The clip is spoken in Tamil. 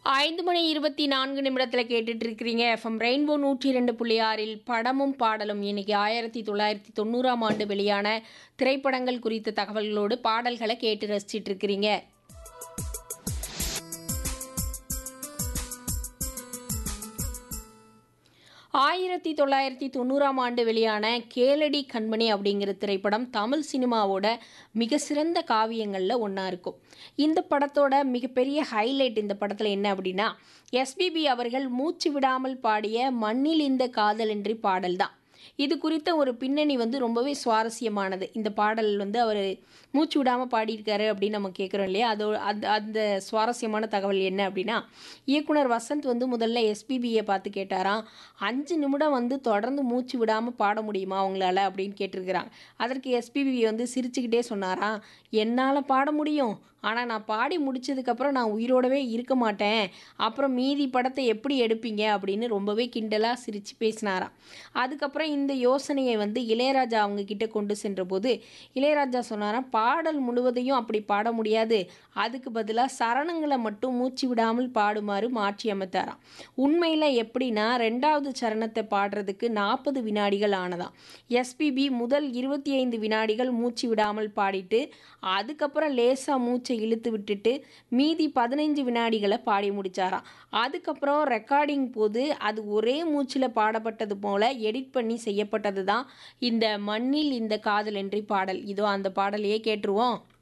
ஐந்து மணி இருபத்தி நான்கு நிமிடத்தில் கேட்டுட்டு இருக்கிறீங்க எஃப்எம் ரெயின்போ நூற்றி ரெண்டு புள்ளி ஆறில் படமும் பாடலும் இன்னைக்கு ஆயிரத்தி தொள்ளாயிரத்தி தொண்ணூறாம் ஆண்டு வெளியான திரைப்படங்கள் குறித்த தகவல்களோடு பாடல்களை கேட்டு ரசிச்சிட்டு இருக்கிறீங்க ஆயிரத்தி தொள்ளாயிரத்தி தொண்ணூறாம் ஆண்டு வெளியான கேளடி கண்மணி அப்படிங்கிற திரைப்படம் தமிழ் சினிமாவோட மிக சிறந்த காவியங்களில் ஒன்றா இருக்கும் இந்த படத்தோட மிகப்பெரிய ஹைலைட் இந்த படத்தில் என்ன அப்படின்னா எஸ்பிபி அவர்கள் மூச்சு விடாமல் பாடிய மண்ணில் இந்த காதலின்றி பாடல் தான் இது குறித்த ஒரு பின்னணி வந்து ரொம்பவே சுவாரஸ்யமானது இந்த பாடல் வந்து அவர் மூச்சு விடாமல் பாடியிருக்காரு அப்படின்னு நம்ம கேட்குறோம் இல்லையா அதோ அந்த அந்த சுவாரஸ்யமான தகவல் என்ன அப்படின்னா இயக்குனர் வசந்த் வந்து முதல்ல எஸ்பிபியை பார்த்து கேட்டாராம் அஞ்சு நிமிடம் வந்து தொடர்ந்து மூச்சு விடாமல் பாட முடியுமா அவங்களால அப்படின்னு கேட்டிருக்கிறாங்க அதற்கு எஸ்பிபி வந்து சிரிச்சுக்கிட்டே சொன்னாராம் என்னால் பாட முடியும் ஆனால் நான் பாடி முடிச்சதுக்கப்புறம் நான் உயிரோடவே இருக்க மாட்டேன் அப்புறம் மீதி படத்தை எப்படி எடுப்பீங்க அப்படின்னு ரொம்பவே கிண்டலாக சிரித்து பேசினாராம் அதுக்கப்புறம் இந்த யோசனையை வந்து இளையராஜா அவங்க கிட்ட கொண்டு சென்றபோது இளையராஜா சொன்னாராம் பாடல் முழுவதையும் அப்படி பாட முடியாது அதுக்கு பதிலாக சரணங்களை மட்டும் மூச்சு விடாமல் பாடுமாறு மாற்றி அமைத்தாராம் உண்மையில் எப்படின்னா ரெண்டாவது சரணத்தை பாடுறதுக்கு நாற்பது வினாடிகள் ஆனதாம் எஸ்பிபி முதல் இருபத்தி ஐந்து வினாடிகள் மூச்சு விடாமல் பாடிட்டு அதுக்கப்புறம் லேசாக மூச்சை இழுத்து விட்டுட்டு மீதி பதினைஞ்சு வினாடிகளை பாடி முடிச்சாராம் அதுக்கப்புறம் ரெக்கார்டிங் போது அது ஒரே மூச்சில் பாடப்பட்டது போல எடிட் பண்ணி செய்யப்பட்டது தான் இந்த மண்ணில் இந்த காதல் என்று பாடல் இதோ அந்த பாடலையே கேட்டுருவோம்